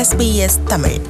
SBS Tamil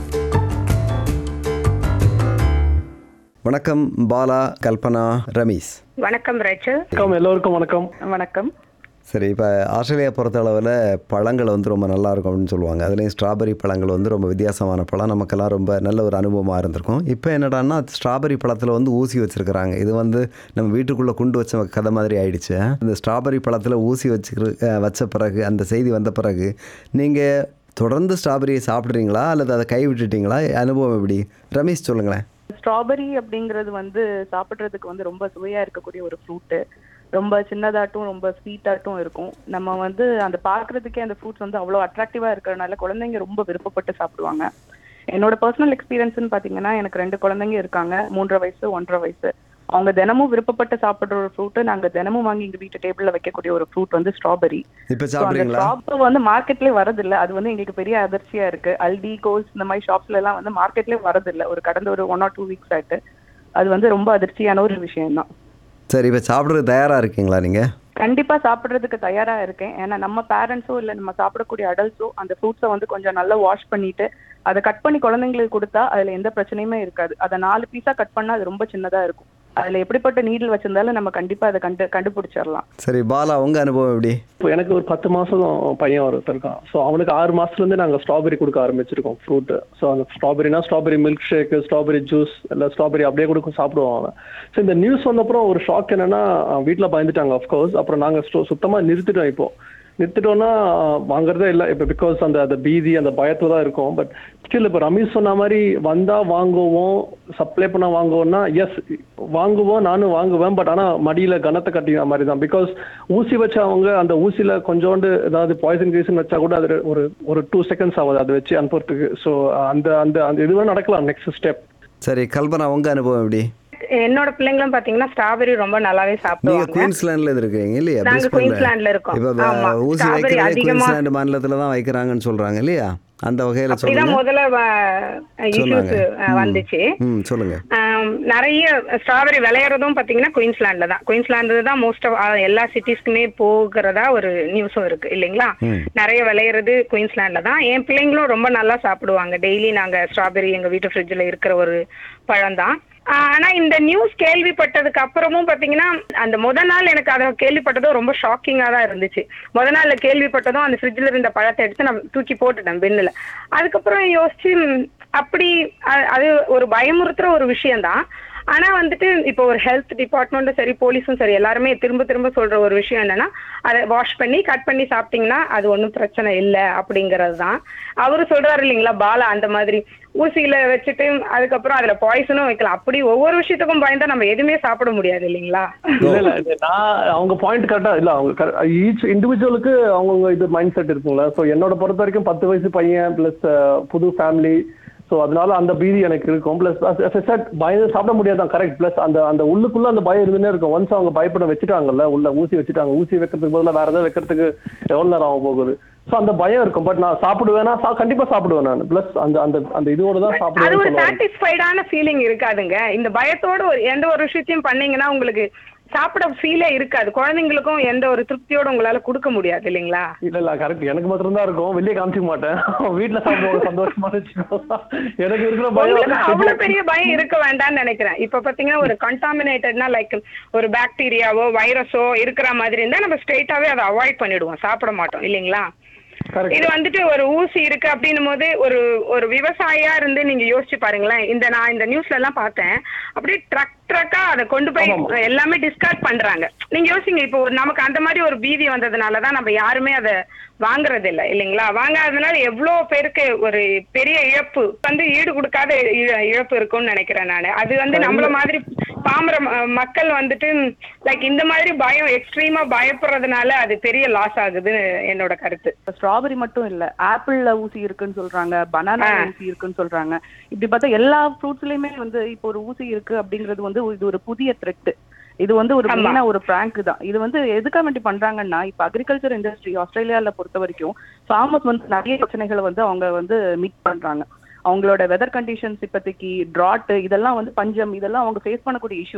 வணக்கம் பாலா கல்பனா ரமேஷ் வணக்கம் Rachel வணக்கம் எல்லோருக்கும் வணக்கம் வணக்கம் சரி இப்போ ஆஸ்திரேலியா பொறுத்த அளவில் பழங்கள் வந்து ரொம்ப நல்லா இருக்கும் அப்படின்னு சொல்லுவாங்க அதுலேயும் ஸ்ட்ராபெரி பழங்கள் வந்து ரொம்ப வித்தியாசமான பழம் நமக்கெல்லாம் ரொம்ப நல்ல ஒரு அனுபவமாக இருந்திருக்கும் இப்போ என்னடான்னா ஸ்ட்ராபெரி பழத்தில் வந்து ஊசி வச்சுருக்கிறாங்க இது வந்து நம்ம வீட்டுக்குள்ளே குண்டு வச்ச கதை மாதிரி ஆயிடுச்சு இந்த ஸ்ட்ராபெரி பழத்தில் ஊசி வச்சுக்கிற அஹ், வச்ச பிறகு அந்த செய்தி வந்த பிறகு நீங்கள் தொடர்ந்து ஸ்ட்ராபெரியை சாப்பிட்றீங்களா அல்லது அதை கை விட்டுட்டீங்களா அனுபவம் எப்படி ரமேஷ் சொல்லுங்களேன் ஸ்ட்ராபெரி அப்படிங்கிறது வந்து சாப்பிட்றதுக்கு வந்து ரொம்ப சுவையா இருக்கக்கூடிய ஒரு ஃப்ரூட்டு ரொம்ப சின்னதாட்டும் ரொம்ப ஸ்வீட்டாட்டும் இருக்கும் நம்ம வந்து அந்த பார்க்கறதுக்கே அந்த ஃப்ரூட்ஸ் வந்து அவ்வளோ அட்ராக்டிவா இருக்கிறதுனால குழந்தைங்க ரொம்ப விருப்பப்பட்டு சாப்பிடுவாங்க என்னோட பர்சனல் எக்ஸ்பீரியன்ஸ்னு பார்த்தீங்கன்னா எனக்கு ரெண்டு குழந்தைங்க இருக்காங்க மூன்றரை வயசு ஒன்றரை வயசு அவங்க தினமும் விருப்பப்பட்டு சாப்பிடுற ஒரு ஃப்ரூட்டு நாங்க தினமும் வாங்கி எங்க வீட்டு டேபிள்ல வைக்கக்கூடிய ஒரு ஃப்ரூட் வந்து ஸ்ட்ராபெரி இப்போ So, அந்த சாப்பிட்றீங்களா ஷாப் வந்து மார்க்கெட்லயே வரதில்ல அது வந்து எங்களுக்கு பெரிய அதிர்ச்சியா இருக்கு அல்டி கோல்ஸ் இந்த மாதிரி ஷாப்ஸ்ல எல்லாம் வந்து மார்க்கெட்லயே வரதில்ல ஒரு கடந்த ஒரு ஒன் ஆர் டூ வீக்ஸ் ஆயிட்டு அது வந்து ரொம்ப அதிர்ச்சியான ஒரு விஷயம் தான் சரி இப்போ சாப்பிட்றதுக்கு தயாராக இருக்கீங்களா நீங்கள் கண்டிப்பா சாப்பிடுறதுக்கு தயாரா இருக்கேன் ஏன்னா நம்ம பேரண்ட்ஸோ இல்ல நம்ம சாப்பிடக்கூடிய அடல்ட்ஸோ அந்த ஃப்ரூட்ஸை வந்து கொஞ்சம் நல்லா வாஷ் பண்ணிட்டு அதை கட் பண்ணி குழந்தைங்களுக்கு கொடுத்தா அதுல எந்த பிரச்சனையுமே இருக்காது அதை நாலு பீஸா கட் பண்ணா அது ரொம்ப சின்னதா இருக்கும் அதுல எப்படிப்பட்ட நீடில் வச்சிருந்தாலும் நம்ம கண்டிப்பா அதை கண்டு கண்டுபிடிச்சிடலாம் சரி பாலா உங்கள் அனுபவம் எப்படி இப்போ எனக்கு ஒரு பத்து மாசம் பையன் ஒருத்தர் இருக்கான் ஸோ அவனுக்கு ஆறு மாசத்துல இருந்தே நாங்கள் ஸ்ட்ராபெரி கொடுக்க ஆரம்பிச்சிருக்கோம் ஃப்ரூட் ஸோ அந்த ஸ்ட்ராபெரினா strawberry milk shake strawberry juice இல்லை ஸ்ட்ராபெரி அப்படியே கொடுக்க சாப்பிடுவான் அவன் ஸோ இந்த நியூஸ் வந்தப்புறம் ஒரு ஷாக் என்னன்னா வீட்டில் பயந்துட்டாங்க அஃப்கோர்ஸ் அப்புறம் நாங்கள் சுத்தமாக நிறுத்திட்டோம் இப்போ நிறுத்திட்டோம்னா அஹ், வாங்குறதே இல்லை இப்போ பிகாஸ் அந்த அந்த பீதி அந்த பயத்துல தான் இருக்கும் பட் ஸ்டில் இப்போ ரமேஷ் சொன்ன மாதிரி வந்தா வாங்குவோம் சப்ளை பண்ண வாங்குவோம்னா எஸ் வாங்குவோம் நானும் வாங்குவேன் பட் ஆனா மடியில கனத்தை கட்டின மாதிரி தான் பிகாஸ் ஊசி வச்சவங்க அந்த ஊசியில கொஞ்சோண்டு ஏதாவது பாய்சன் கீசன் வச்சா கூட அது ஒரு ஒரு டூ செகண்ட்ஸ் ஆகுது அதை வச்சு அனுப்புறதுக்கு ஸோ அந்த அந்த அந்த இதுவே நடக்கலாம் நெக்ஸ்ட் ஸ்டெப் சரி கல்பனா உங்கள் அனுபவம் எப்படி என்னோட பிள்ளைங்களும் பாத்தீங்கன்னா ஸ்ட்ராபெரி ரொம்ப நல்லாவே நீங்க சாப்பிடுவாங்க குயின்ஸ்லாண்ட்ல இருக்கீங்க இல்லையா நாங்க பிரிஸ்பன்ல குயின்ஸ்லாண்ட்ல இருக்கோம். இப்ப ஆமா. ஊசி ஸ்ட்ராபெரி வைக்கிறதே அதிகமா- குயின்ஸ்லாண்ட் மாநிலத்துல தான் வைக்கிறாங்கன்னு சொல்றாங்க இல்லையா அந்த வகையில அப்படிதான் சொல்லுங்க முதல்ல இஷ்யூஸ் சொன்னாங்க. ம். வந்துச்சு ம் சொல்லுங்க ஆம், நிறைய ஸ்ட்ராபெரி விளையிறதும் பாத்தீங்கன்னா குயின்ஸ்லாண்ட்ல தான் குயின்ஸ்லாந்து தான் மோஸ்ட் ஆஃப் எல்லா சிட்டிஸ்க்குமே போகிறதா ஒரு நியூஸும் இருக்கு இல்லைங்களா நிறைய விளையிறது குயின்ஸ்லாண்ட்ல தான் என் பிள்ளைங்களும் ரொம்ப நல்லா சாப்பிடுவாங்க டெய்லி நாங்க ஸ்ட்ராபெரி எங்க வீட்டு ஃப்ரிட்ஜ்ல இருக்கிற ஒரு பழம் தான் ஆனா இந்த நியூஸ் கேள்விப்பட்டதுக்கு அப்புறமும் பாத்தீங்கன்னா அந்த முத நாள் எனக்கு அதை கேள்விப்பட்டதும் ரொம்ப ஷாக்கிங்கா தான் இருந்துச்சு முத நாள்ல கேள்விப்பட்டதும் அந்த ஃப்ரிட்ஜ்ல இருந்த பழத்தை எடுத்து நான் தூக்கி போட்டுட்டேன் பின்னுல அதுக்கப்புறம் யோசிச்சு ம், அப்படி அ- அது ஒரு பயமுறுத்துற ஒரு விஷயம்தான் ஆனா வந்துட்டு இப்போ ஒரு ஹெல்த் டிபார்ட்மெண்ட்டும் சரி போலீஸும் சரி எல்லாருமே திரும்ப திரும்ப சொல்ற ஒரு விஷயம் என்னன்னா அதை வாஷ் பண்ணி கட் பண்ணி சாப்பிட்டீங்கன்னா அது ஒன்றும் பிரச்சனை இல்லை அப்படிங்கிறது தான் அவரு சொல்றாரு இல்லைங்களா பாலா அந்த மாதிரி ஊசியில வச்சுட்டு அதுக்கப்புறம் அதுல பாய்சனும் வைக்கலாம் அப்படி ஒவ்வொரு விஷயத்துக்கும் பயந்தா நம்ம எதுவுமே சாப்பிட முடியாது இல்லைங்களா இல்ல இல்ல இது நான் அவங்க பாயிண்ட் கரெக்டா இல்ல அவங்க ஈச் இண்டிவிஜுவலுக்கு அவங்கவுங்க இது மைண்ட் செட் இருக்குங்களா ஸோ என்னோட பொறுத்த வரைக்கும் பத்து வயசு பையன் பிளஸ் புது ஃபேமிலி ஸோ அதனால அந்த பீதி எனக்கு இருக்கும் பிளஸ் செட் பயந்து சாப்பிட முடியாதான் கரெக்ட் பிளஸ் அந்த அந்த உள்ளுக்குள்ள அந்த பயம் இருந்துனே இருக்கும் ஒன்ஸ் அவங்க பயப்பட வச்சுட்டாங்கல்ல உள்ள ஊசி வச்சுட்டாங்க ஊசி வைக்கிறதுக்கு பதிலாக வேற ஏதாவது வைக்கிறதுக்கு எவ்வளவு நேரம் ஆக போகுது ஸோ அந்த பயம் இருக்கும் பட் நான் சாப்பிடுவேனா சா- கண்டிப்பா சாப்பிடுவேன் நான் பிளஸ் அந்த அந்த அந்த இதோட தான் அது சாப்பிடுவேன் ஒரு சொல்லுவாங்க சாட்டிஸ்ஃபைடான ஃபீலிங் இருக்காதுங்க இந்த பயத்தோட ஒரு எந்த ஒரு விஷயத்தையும் பண்ணீங்கன்னா உங்களுக்கு சாப்பிட ஃபீலே இருக்காது குழந்தைங்களுக்கும் எந்த ஒரு திருப்தியோட உங்களால கொடுக்க முடியாது இல்லைங்களா இல்ல இல்ல கரெக்ட் எனக்கு மட்டும் தான் இருக்கும் வெளியே காமிச்சிக்க மாட்டேன் வீட்டுல சாப்பிடுவாங்க சந்தோஷமா வச்சுக்கோ எனக்கு இருக்கிற உங்களுக்கு அவ்வளவு பயம் பெரிய பயம் இருக்க வேண்டாம்னு நினைக்கிறேன் இப்ப பாத்தீங்கன்னா ஒரு கண்டாமினேட்டட்னா லைக் ஒரு பாக்டீரியாவோ வைரஸோ இருக்கிற மாதிரி இருந்தா நம்ம ஸ்ட்ரெயிட்டாவே அதை அவாய்ட் பண்ணிடுவோம் சாப்பிட மாட்டோம் இல்லைங்களா Correct. இது வந்துட்டு ஒரு ஊசி இருக்கு அப்படின்னும் போது ஒரு ஒரு விவசாயியா இருந்து நீங்க யோசிச்சு பாருங்களேன் இந்த நான் இந்த நியூஸ்ல எல்லாம் பார்த்தேன் அப்படியே ட்ரக் ட்ரக்கா அதை கொண்டு போய் ஆமாமா. எல்லாமே டிஸ்கார்ட் பண்றாங்க நீங்க யோசிங்க இப்போ ஒரு நமக்கு அந்த மாதிரி ஒரு பீதி வந்ததுனால தான் நம்ம யாருமே அதை வாங்குறது இல்ல இல்லைங்களா வாங்காததுனால எவ்வளவு பேருக்கு ஒரு பெரிய இழப்பு வந்து ஈடு கொடுக்காத இழ- இழப்பு இருக்கும்னு நினைக்கிறேன் நான் அது வந்து நம்மள மாதிரி பாமர ம- மக்கள் வந்துட்டு லைக் இந்த மாதிரி பயம் எக்ஸ்ட்ரீமா பயப்படுறதுனால அது பெரிய லாஸ் ஆகுது என்னோட கருத்து ஸ்ட்ராபெரி மட்டும் இல்ல ஆப்பிள்ல ஊசி இருக்குன்னு சொல்றாங்க பனானா ஆ. ஊசி இருக்குன்னு சொல்றாங்க இப்படி பார்த்தா எல்லா ஃப்ரூட்ஸ்லயுமே வந்து இப்போ ஒரு ஊசி இருக்கு அப்படிங்கிறது வந்து இது ஒரு புதிய த்ரெட் இது வந்து ஒரு ஆமா. மெயினா ஒரு பிராங்க் தான் இது வந்து எதுக்காக வேண்டி பண்றாங்கன்னா இப்ப அக்ரிகல்ச்சர் இண்டஸ்ட்ரி ஆஸ்திரேலியால பொறுத்த வரைக்கும் ஃபார்மர்ஸ் வந்து நிறைய பிரச்சனைகளை வந்து அவங்க வந்து மீட் பண்றாங்க அவங்களோட வெதர் கண்டிஷன்ஸ் இப்போதைக்கு ட்ராட் இதெல்லாம் வந்து பஞ்சம் இதெல்லாம் அவங்க ஃபேஸ் பண்ணக்கூடிய இஷ்யூஸ்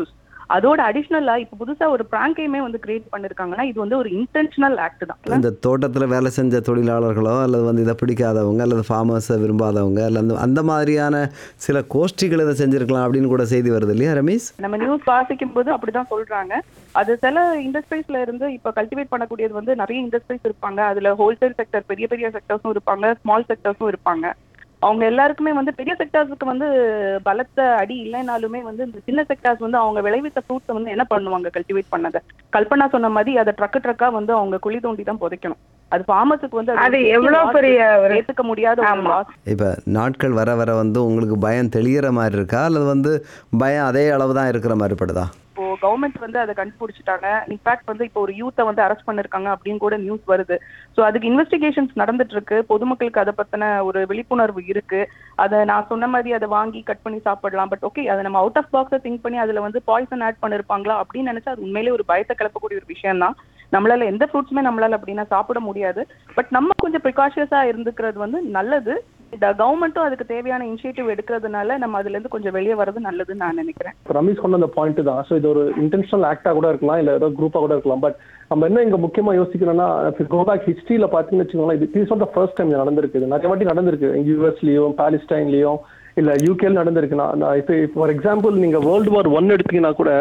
அதோட அடிஷ்னலா இப்ப புதுசா ஒரு பிராங்கையுமே வந்து கிரியேட் பண்ணிருக்காங்கன்னா இது வந்து ஒரு இன்டென்ஷனல் ஆக்ட் தான் இந்த தோட்டத்தில் வேலை செஞ்ச தொழிலாளர்களோ அல்லது வந்து இதை பிடிக்காதவங்க அல்லது ஃபார்மர்ஸை விரும்பாதவங்க அல்லது அந்த மாதிரியான சில கோஷ்டிகள் இதை செஞ்சுருக்கலாம் அப்படின்னு கூட செய்தி வருது இல்லையா ரமேஷ் நம்ம நியூஸ் வாசிக்கும் போது அப்படிதான் சொல்றாங்க அது சில இண்டஸ்ட்ரீஸ்ல இருந்து இப்ப கல்டிவேட் பண்ணக்கூடியது வந்து நிறைய இண்டஸ்ட்ரீஸ் இருப்பாங்க அதுல ஹோல்சேல் செக்டர் பெரிய பெரிய செக்டர்ஸும் இருப்பாங்க ஸ்மால் செக்டர்ஸும் இருப்பாங்க அவங்க எல்லாருக்குமே வந்து பெரிய செக்டர்ஸுக்கு வந்து பலத்த அடி இல்லைனாலுமே வந்து இந்த சின்ன செக்டர்ஸ் வந்து அவங்க விளைவித்த ஃப்ரூட்ஸை வந்து என்ன பண்ணுவாங்க கல்டிவேட் பண்ணதை கல்பனா சொன்ன மாதிரி அதை ட்ரக்கு ட்ரக்கா வந்து அவங்க குழி தோண்டி தான் புதைக்கணும் அது ஃபார்மர்ஸுக்கு வந்து அது ஒரு எவ்வளவு loss, பெரிய ஒரு ஏத்துக்க முடியாத ஒரு ஆமா. loss. இப்போ நாட்கள் வர வர வந்து உங்களுக்கு பயம் தெளிகிற மாதிரி இருக்கா அல்லது வந்து பயம் அதே அளவு தான் இருக்கிற மாதிரி படுதா இப்போ கவர்மெண்ட் வந்து அதை கண்டுபிடிச்சிட்டாங்க இன்ஃபேக்ட் வந்து இப்போ ஒரு யூத்தை வந்து அரெஸ்ட் பண்ணிருக்காங்க அப்படின்னு கூட நியூஸ் வருது ஸோ அதுக்கு இன்வெஸ்டிகேஷன்ஸ் நடந்துட்டு இருக்கு பொதுமக்களுக்கு அதை பத்தின ஒரு விழிப்புணர்வு இருக்கு அதை நான் சொன்ன மாதிரி அதை வாங்கி கட் பண்ணி சாப்பிடலாம் பட் ஓகே அதை நம்ம அவுட் ஆஃப் பாக்ஸை திங்க் பண்ணி அதுல வந்து பாய்சன் ஆட் பண்ணிருப்பாங்களா அப்படின்னு நினைச்சா அது உண்மையிலே ஒரு பயத்தை கிளப்பக்கூடிய ஒரு விஷயம் தான் நம்மளால எந்த ஃப்ரூட்ஸுமே நம்மளால அப்படின்னா சாப்பிட முடியாது பட் நம்ம கொஞ்சம் ப்ரிகாஷியஸா இருந்துக்கிறது வந்து நல்லது இந்த கவர்மெண்ட்டும் அதுக்கு தேவையான இனிஷியேட்டிவ் எடுக்கிறதுனால நம்ம அதுல இருந்து கொஞ்சம் வெளியே வர்றது நல்லதுன்னு நான் நினைக்கிறேன் ரமேஷ் கொண்டு அந்த பாயிண்ட் தான் ஸோ இது ஒரு இன்டென்ஷனல் ஆக்டா கூட இருக்கலாம் இல்ல ஏதோ குரூப்பா கூட இருக்கலாம் பட் நம்ம என்ன இங்க முக்கியமா யோசிக்கணும்னா கோ பேக் ஹிஸ்டரியில பாத்தீங்கன்னு வச்சுக்கோங்களேன் இது இஸ் த ஃபர்ஸ்ட் டைம் இது நடந்திருக்கு இது நிறைய வாட்டி நடந்திருக்கு யூஎஸ்லயும் பாலிஸ்டைன்லயும் இல்ல யூகேல நடந்திருக்கு நான் நான் இப்போ ஃபார் எக்ஸாம்பிள் நீங்க வேர்ல்டு வார் ஒன் எடுத்தீங்கன்னா கூட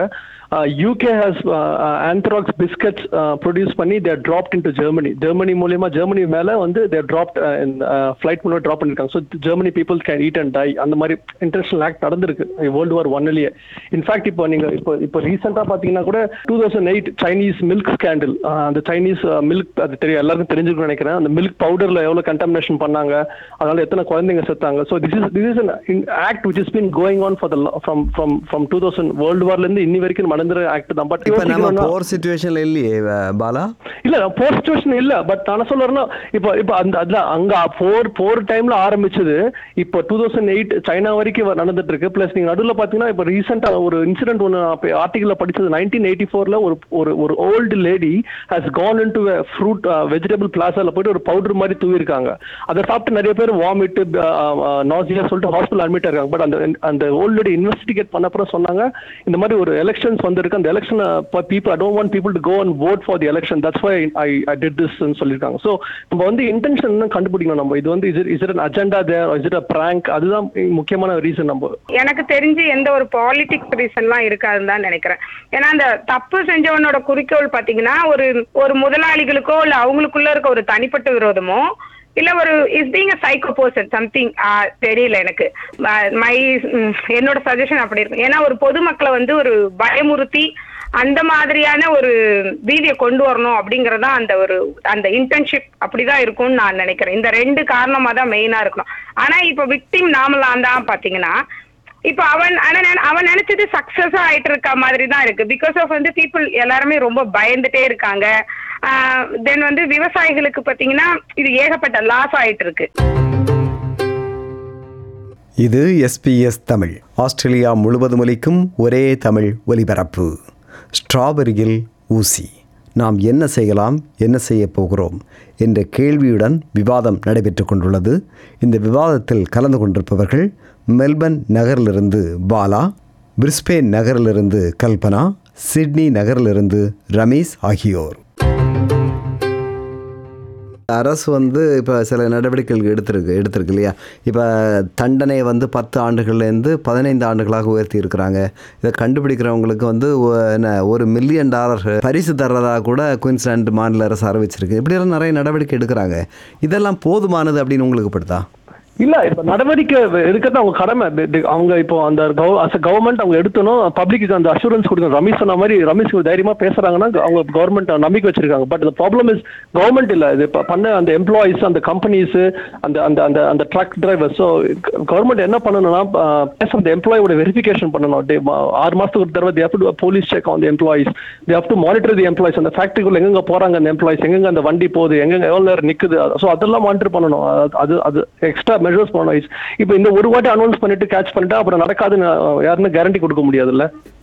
UK has anthrax biscuits produce பண்ணி there dropped into Germany Germany மூலியமா ஜெர்மனி மேல வந்து தேர் ட்ராப்ட் ஃபிளைட் மூலம் ட்ராப் பண்ணிருக்காங்க so Germany people can eat and die அந்த மாதிரி இன்டர்நேஷனல் ஆக்ட் நடந்திருக்கு வேர்ல்டு வார் ஒன்லயே இன்ஃபேக்ட் இப்போ நீங்க இப்போ இப்போ ரீசெண்டா பாத்தீங்கன்னா கூட two thousand eight Chinese milk scandal அந்த சைனீஸ் மில்க் அது தெரியும் எல்லாருக்கும் தெரிஞ்சிருக்கும்னு நினைக்கிறேன் அந்த மில்க் பவுடர்ல எவ்வளவு கண்டாமினேஷன் பண்ணாங்க அதனால எத்தனை குழந்தைங்க செத்தாங்க so this is this is an act which is been going on for the from from from two thousand world வார்ல இருந்து இன்னி வரைக்கும் நடந்துற ஆக்ட் தான் பட் இப்போ நம்ம போர் சுச்சுவேஷனில் இல்லையே அஹ், பாலா இல்ல போர் சுச்சுவேஷன் இல்ல பட் நான் சொல்றேன்னா இப்போ இப்போ அந்த அதுல அங்க போர் போர் டைம்ல ஆரம்பிச்சது இப்போ டூ தௌசண்ட் எயிட் சைனா வரைக்கும் வ- நடந்துட்டு இருக்கு பிளஸ் நீங்க நடுவில் பாத்தீங்கன்னா இப்போ ரீசெண்டா ஒரு இன்சிடென்ட் ஒன்று ஆர்டிகல்ல படிச்சது நைன்டீன் எயிட்டி ஃபோர்ல ஒரு ஒரு ஒரு old lady has gone into fruit vegetable பிளாசால போயிட்டு ஒரு பவுடர் மாதிரி தூவிருக்காங்க அதை சாப்பிட்டு நிறைய பேர் வாமிட் நாசியா சொல்லிட்டு ஹாஸ்பிட்டல் அட்மிட் இருக்காங்க பட் அந்த அந்த ஓல்டு லேடி இன்வெஸ்டிகேட் பண்ண அப்புறம் சொன்னாங்க இந்த மாதிரி ஒரு எலெக்ஷன்ஸ் வந்திருக்கு அந்த election people I don't want people to go and vote for the election that's why I I did this சொல்லியிருக்காங்க ஸோ நம்ம வந்து இன்டென்ஷன் கண்டுபிடிக்கணும் நம்ம இது வந்து is is an agenda there is it a prank அதுதான் முக்கியமான ரீசன் நம்ம எனக்கு தெரிஞ்சு எந்த ஒரு பாலிடிக்ஸ் ரீசன்லாம் இருக்காதுன்னு தான் நினைக்கிறேன் ஏன்னா அந்த தப்பு செஞ்சவனோட குறிக்கோள் பாத்தீங்கன்னா ஒரு ஒரு முதலாளிகளுக்கோ இல்ல அவங்களுக்குள்ள இருக்க ஒரு தனிப்பட்ட விரோதமோ இல்ல ஒரு is being a psycho person something தெரியல எனக்கு மை என்னோட சஜஷன் அப்படி இருக்கு ஏன்னா ஒரு பொதுமக்களை வந்து ஒரு பயமுறுத்தி அந்த மாதிரியான ஒரு வீதியை கொண்டு வரணும் அப்படிங்கறதா அந்த ஒரு அந்த இன்டர்ன்ஷிப் அப்படிதான் இருக்கும்னு நான் நினைக்கிறேன் இந்த ரெண்டு காரணமா தான் மெயினா இருக்கணும் ஆனா இப்ப விக்டிம் நாமலாம் தான் பாத்தீங்கன்னா இப்ப அவன் ஆனா நான் அவன் நினைச்சது சக்சஸ் ஆயிட்டு இருக்க மாதிரி தான் இருக்கு பிகாஸ் ஆஃப் வந்து பீப்புள் எல்லாருமே ரொம்ப பயந்துட்டே இருக்காங்க தென் வந்து விவசாயிகளுக்கு பாத்தீங்கன்னா இது ஏகப்பட்ட லாஸ் ஆயிட்டு இருக்கு இது எஸ்பிஎஸ் தமிழ் ஆஸ்திரேலியா முழுவதும் ஒலிக்கும் ஒரே தமிழ் ஒலிபரப்பு ஸ்ட்ராபெரியில் ஊசி நாம் என்ன செய்யலாம் என்ன செய்ய போகிறோம் என்ற கேள்வியுடன் விவாதம் நடைபெற்று கொண்டுள்ளது இந்த விவாதத்தில் கலந்து கொண்டிருப்பவர்கள் மெல்பர்ன் நகரிலிருந்து பாலா பிரிஸ்பேன் நகரிலிருந்து கல்பனா சிட்னி நகரிலிருந்து ரமேஷ் ஆகியோர் அரசு வந்து இப்போ சில நடவடிக்கைகள் எடுத்திருக்கு எடுத்திருக்கு இல்லையா இப்போ தண்டனையை வந்து பத்து ஆண்டுகள்லேருந்து பதினைந்து ஆண்டுகளாக உயர்த்தி இருக்கிறாங்க இதை கண்டுபிடிக்கிறவங்களுக்கு வந்து ஒ- என்ன ஒரு மில்லியன் டாலர் பரிசு தர்றதா கூட குயின்ஸ்லாந்து மாநில அரசு அறிவிச்சிருக்கு இப்படியெல்லாம் நிறைய நடவடிக்கை எடுக்கிறாங்க இதெல்லாம் போதுமானது அப்படின்னு உங்களுக்கு படுதா இல்ல இப்ப நடவடிக்கை எடுக்கிறது அவங்க கடமை தி- தி- அவங்க இப்போ அந்த அஸ் கவர்மெண்ட் அவங்க எடுத்தணும் பப்ளிக்கு அந்த அஷூரன்ஸ் கொடுக்கணும் ரமேஷ் சொன்ன மாதிரி ரமேஷ் தைரியமா பேசுறாங்கன்னா அவங்க கவர்மெண்ட் நம்பிக்கை வச்சிருக்காங்க but the problem is government இல்ல இது இப்ப பண்ண அந்த எம்ப்ளாயிஸ் அந்த கம்பெனிஸ் அந்த அந்த அந்த அந்த ட்ரக் டிரைவர் ஸோ கவர்மெண்ட் என்ன பண்ணணும்னா பேஸ் அந்த எம்ப்ளாயோட வெரிஃபிகேஷன் பண்ணணும் They- மா- ஆறு மாசத்துக்கு ஒரு தடவை they've to police check on the employees they have to monitor the employees அந்த ஃபேக்டரிக்குள்ள எங்கெங்க போறாங்க அந்த எம்ப்ளாயிஸ் எங்கெங்க அந்த வண்டி போகுது எங்கெங்க எவ்வளவு நேரம் நிக்குது ஸோ அதெல்லாம் மானிட்டர் பண்ணணும் அது- அது அது எக்ஸ்ட்ரா மெஷர்ஸ் பண்ணணும் இப்போ இந்த ஒரு வாட்டி அனௌன்ஸ் பண்ணிட்டு கேட்ச் பண்ணிட்டா அப்புறம் நடக்காதுன்னு அஹ், யாருன்னு கேரண்டி கொடுக்க முடியாதுல்ல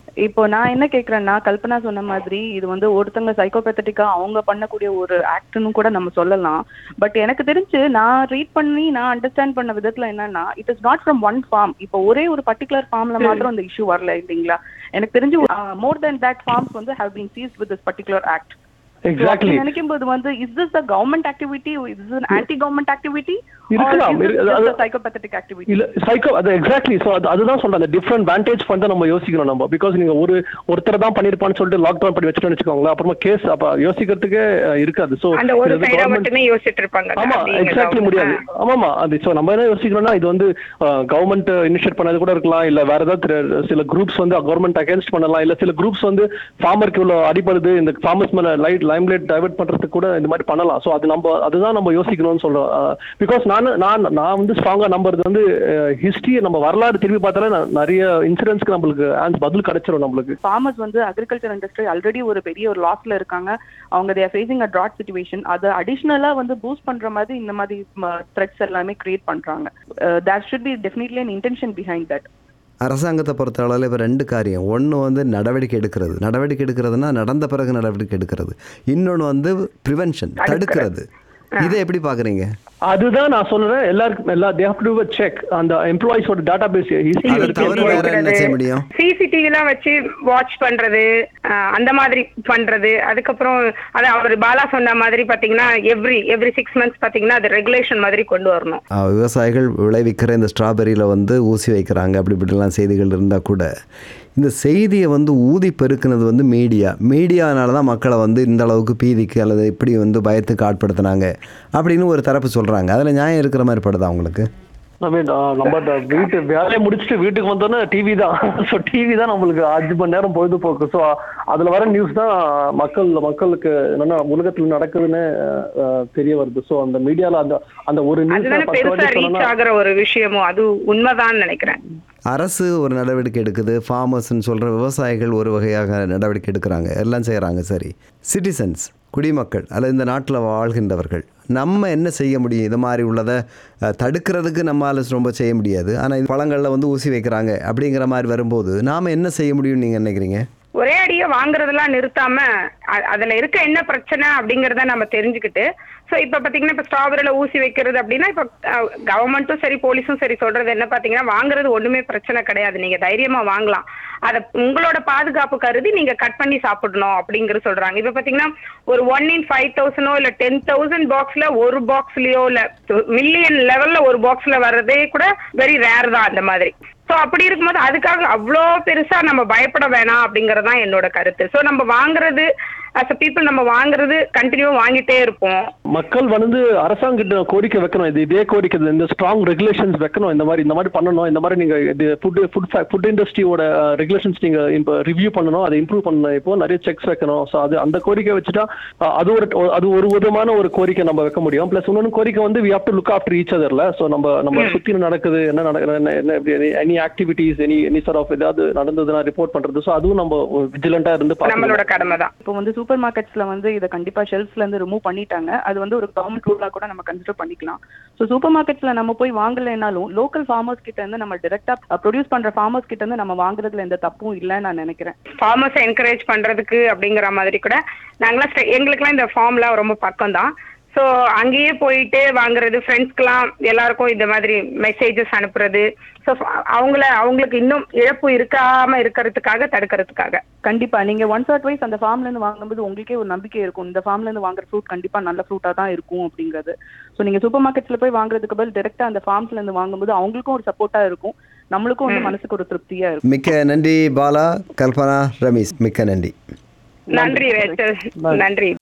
இப்போ நான் என்ன கேக்குறேன்னா கல்பனா சொன்ன மாதிரி இது வந்து ஒருத்தங்க சைக்கோபேத்தட்டிக்கா அவங்க பண்ணக்கூடிய ஒரு ஆக்ட்னு கூட நம்ம சொல்லலாம் பட் எனக்கு தெரிஞ்சு நான் ரீட் பண்ணி நான் அண்டர்ஸ்டாண்ட் பண்ண விதத்துல என்னன்னா it is not from one form இப்போ ஒரே ஒரு பர்டிகுலர் ஃபார்ம்ல மாத்திரம் அந்த இஷ்யூ வரல இல்லைங்களா எனக்கு தெரிஞ்சு மோர் தென் தட் ஃபார்ம்ஸ் வந்து have been seized with this particular act exactly நினைக்கும் போது வந்து is this the government activity is this anti government activity இருக்கலாம். இரு- அது- சைக்கோபேத்தட்டிக் ஆக்டிவிட்டி இல்ல சைக்கோ அது எக்ஸாக்ட்லி ஸோ அது அதுதான் சொல்றேன் அந்த டிஃப்ரெண்ட் வேண்டேஜ் பண்ணி நம்ம யோசிக்கணும் நம்ம பிகாஸ் நீங்க ஒரு ஒருத்தர் தான் பண்ணிருப்பான்னு சொல்லிட்டு லாக்டவுன் பண்ணி வச்சுட்டு வச்சுக்கோங்களேன் அப்புறமா கேஸ் அப்ப யோசிக்கிறதுக்கே அஹ், இருக்காது ஸோ அந்த ஒரு சைடா மட்டுமே யோசிச்சுட்டு இருப்பாங்க ஆமா அப்படிங்கிறத எக்ஸாக்ட்லி அவங்க- முடியாது ஆமாமா அது ஸோ நம்ம என்ன யோசிக்கணும்னா இது வந்து கவர்மெண்ட் இனிஷியேட் பண்ணது கூட இருக்கலாம் இல்ல வேற ஏதாவது திரு- சில குரூப்ஸ் வந்து கவர்மெண்ட் அகேன்ஸ்ட் பண்ணலாம் இல்ல சில குரூப்ஸ் வந்து ஃபார்மருக்கு இவ்வளவு அடிப்படுது இந்த ஃபார்மர்ஸ் மேல லைட் லைம்லைட் டைவர்ட் பண்றதுக்கு கூட இந்த மாதிரி பண்ணலாம் ஸோ அது நம்ம அதுதான் நம்ம யோசிக்கணும்னு சொல்றோம் பிகாஸ் நான் நான் நான் வந்து ஸ்ட்ராங்கா நம்புறது வந்து ஹிஸ்டரி நம்ம வரலாறு திரும்பி பார்த்தாலே ந- நிறைய இன்சூரன்ஸ்க்கு நம்மளுக்கு answer- பதில் கிடைச்சிரும் நம்மளுக்கு ஃபார்மர்ஸ் வந்து அக்ரிகல்ச்சர் இண்டஸ்ட்ரி ஆல்ரெடி ஒரு பெரிய ஒரு லாஸ்ல இருக்காங்க அவங்க தேர் ஃபேசிங் அ ட்ராட் சுச்சுவேஷன் அதை அடிஷ்னலா வந்து பூஸ்ட் பண்ற மாதிரி இந்த மாதிரி த்ரெட்ஸ் எல்லாமே கிரியேட் பண்றாங்க that should be definitely an intention behind that அரசாங்கத்தை பொறுத்த அளவில் இப்போ ரெண்டு காரியம் ஒன்று வந்து நடவடிக்கை எடுக்கிறது நடவடிக்கை எடுக்கிறதுனா நடந்த பிறகு நடவடிக்கை எடுக்கிறது இன்னொன்று வந்து ப்ரிவென்ஷன் தடுக்கிறது இதை எப்படி பார்க்குறீங்க அதுதான் நான் சொல்றேன் எல்லாருக்கும் எல்லா தே ஹேவ் டு செக் அந்த எம்ப்ளாயிஸோட டேட்டா பேஸ் ஹிஸ்டரி அதை தவிர வேற என்ன செய்ய முடியும் சிசிடிவி எல்லாம் வச்சு வாட்ச் பண்றது அஹ், அந்த மாதிரி பண்றது அதுக்கப்புறம் அது அவர் பாலா சொன்ன மாதிரி பாத்தீங்கன்னா எவ்ரி எவ்ரி சிக்ஸ் மந்த்ஸ் பாத்தீங்கன்னா அது ரெகுலேஷன் மாதிரி கொண்டு வரணும் ஆ, விவசாயிகள் விளைவிக்கிற இந்த ஸ்ட்ராபெரியில் வந்து ஊசி வைக்கிறாங்க அப்படி இப்படிலாம் செய்திகள் இருந்தால் கூட இந்த செய்தியை வந்து ஊதி பெருக்குனது வந்து மீடியா மீடியானால தான் மக்களை வந்து இந்த அளவுக்கு பீதிக்கு அல்லது இப்படி வந்து பயத்துக்கு ஆட்படுத்தினாங்க அப்படின்னு ஒரு தரப்பு சொல்கிறாங்க அதில் நியாயம் இருக்கிற மாதிரி படுதா அவங்களுக்கு I mean, ஆஹ் நம்ம இந்த வீட்டு வேலையை முடிச்சுட்டு வீட்டுக்கு வந்தோன்னே டிவி தான் ஸோ டிவி தான் நம்மளுக்கு அஞ்சு மணி நேரம் பொழுதுபோக்கு ஸோ அதுல வர நியூஸ் தான் மக்கள் மக்களுக்கு என்னன்னா உலகத்துல நடக்குதுன்னு ஆஹ், தெரிய வருது ஸோ அந்த மீடியால அந்த அந்த ஒரு அதுதானே நியூஸ் பெருசா ரீச் ஆகுற ஒரு விஷயமும் அது உண்மைதான் நினைக்கிறேன் அரசு ஒரு நடவடிக்கை எடுக்குது ஃபார்மர்ஸ்னு சொல்கிற விவசாயிகள் ஒரு வகையாக நடவடிக்கை எடுக்கிறாங்க எல்லாம் செய்கிறாங்க சரி சிட்டிசன்ஸ் குடிமக்கள் அல்லது இந்த நாட்டில் வாழ்கின்றவர்கள் நம்ம என்ன செய்ய முடியும் இது மாதிரி உள்ளதை அஹ், தடுக்கிறதுக்கு நம்மால் ரொம்ப செய்ய முடியாது ஆனால் பழங்களில் வந்து ஊசி வைக்கிறாங்க அப்படிங்கிற மாதிரி வரும்போது நாம் என்ன செய்ய முடியும்னு நீங்கள் நினைக்கிறீங்க ஒரே அடியா வாங்குறதெல்லாம் நிறுத்தாம அ- அதுல இருக்க என்ன பிரச்சனை அப்படிங்கறத நம்ம தெரிஞ்சுக்கிட்டு சோ இப்ப பாத்தீங்கன்னா இப்ப ஸ்ட்ராபெரியில ஊசி வைக்கிறது அப்படின்னா இப்ப கவர்மெண்ட்டும் சரி போலீஸும் சரி சொல்றது என்ன பாத்தீங்கன்னா வாங்குறது ஒண்ணுமே பிரச்சனை கிடையாது நீங்க தைரியமா வாங்கலாம் அத உங்களோட பாதுகாப்பு கருதி நீங்க கட் பண்ணி சாப்பிடணும் அப்படிங்கறது சொல்றாங்க இப்ப பாத்தீங்கன்னா ஒரு ஒன் இன் ஃபைவ் தௌசண்டோ இல்ல டென் தௌசண்ட் பாக்ஸ்ல ஒரு பாக்ஸ்லயோ இல்ல மில்லியன் லெவல்ல ஒரு பாக்ஸ்ல வர்றதே கூட வெரி ரேர் தான் அந்த மாதிரி சோ அப்படி இருக்கும்போது அதுக்காக அவ்வளோ பெருசா நம்ம பயப்பட வேணாம் அப்படிங்கறது தான் என்னோட கருத்து சோ நம்ம வாங்குறது அஸ் அ பீப்புள் நம்ம வாங்குறது கண்டினியூ வாங்கிட்டே இருப்போம் மக்கள் வந்து அரசாங்கிட்ட கோரிக்கை வைக்கணும் இது இதே கோரிக்கை இது, இந்த ஸ்ட்ராங் ரெகுலேஷன்ஸ் வைக்கணும் இந்த மாதிரி இந்த மாதிரி பண்ணணும் இந்த மாதிரி நீங்க ஃபுட் ஃபுட் ஃபுட் இண்டஸ்ட்ரியோட ரெகுலேஷன்ஸ் நீங்க இப்போ ரிவ்யூ பண்ணணும் அதை இம்ப்ரூவ் பண்ணணும் இப்போ நிறைய செக்ஸ் வைக்கணும் ஸோ அது அந்த கோரிக்கை வச்சுட்டா அஹ், அது ஒரு அது ஒரு விதமான ஒரு கோரிக்கை நம்ம வைக்க முடியும் ப்ளஸ் இன்னொன்று கோரிக்கை வந்து we have to look after each அதர்ல ஸோ நம்ம நம்ம சுத்தி நடக்குது என்ன நடக்குது என்ன என்ன any activities any any sort of ஏதாவது நடந்ததுன்னா ரிப்போர்ட் பண்றது ஸோ அதுவும் நம்ம விஜிலண்டா இருந்து பார்க்கணும் நம்மளோட கடமை தான் இப்போ வந்து சூப்பர் மார்க்கெட்ஸ்ல வந்து இதை கண்டிப்பா ஷெல்ஃப்ல இருந்து ரிமூவ் பண்ணிட்டாங்க அது வந்து ஒரு கவர்மெண்ட் ரூலா கூட நம்ம கன்சிடர் பண்ணிக்கலாம் ஸோ சூப்பர் மார்க்கெட்ஸ்ல நம்ம போய் வாங்கலைனாலும் லோக்கல் ஃபார்மர்ஸ் கிட்ட இருந்து நம்ம டைரக்டா ப்ரொடியூஸ் பண்ற ஃபார்மர்ஸ் கிட்ட இருந்து நம்ம வாங்குறதுல எந்த தப்பும் இல்லைன்னு நான் நினைக்கிறேன் ஃபார்மர்ஸை என்கரேஜ் பண்றதுக்கு அப்படிங்கிற மாதிரி கூட நாங்களாம் ஸ்டே- எங்களுக்கெல்லாம் இந்த ஃபார்ம்லாம் ரொம்ப பக்கம் தான் ஸோ அங்கேயே போயிட்டு வாங்குறது ஃப்ரெண்ட்ஸ்க்கெல்லாம் எல்லாருக்கும் இந்த மாதிரி மெசேஜஸ் அனுப்புறது ஸோ அவங்கள அவங்களுக்கு இன்னும் இழப்பு இருக்காம இருக்கிறதுக்காக தடுக்கிறதுக்காக கண்டிப்பா நீங்க ஒன்ஸ் ஆர் ட்வைஸ் அந்த ஃபார்ம்ல இருந்து வாங்கும்போது உங்களுக்கே ஒரு நம்பிக்கை இருக்கும் இந்த ஃபார்ம்ல இருந்து வாங்குற ஃப்ரூட் கண்டிப்பா நல்ல ஃப்ரூட்டா தான் இருக்கும் அப்படிங்கிறது ஸோ நீங்க சூப்பர் மார்க்கெட்ஸ்ல போய் வாங்குறதுக்கு பதில் டைரக்டா அந்த ஃபார்ம்ஸ்ல இருந்து வாங்கும்போது அவங்களுக்கும் ஒரு சப்போர்ட்டா இருக்கும் நம்மளுக்கும் வந்து மனசுக்கு ஒரு திருப்தியா இருக்கும் மிக்க நன்றி பாலா கல்பனா ரமேஷ் மிக்க நன்றி நன்றி ரேச்சல் நன்றி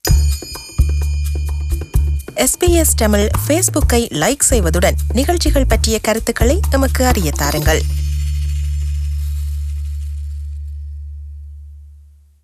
எஸ்பிஎஸ் தமிழ் ஃபேஸ்புக்கை லைக் செய்வதுடன் நிகழ்ச்சிகள் பற்றிய கருத்துக்களை எமக்கு அறிய தாருங்கள்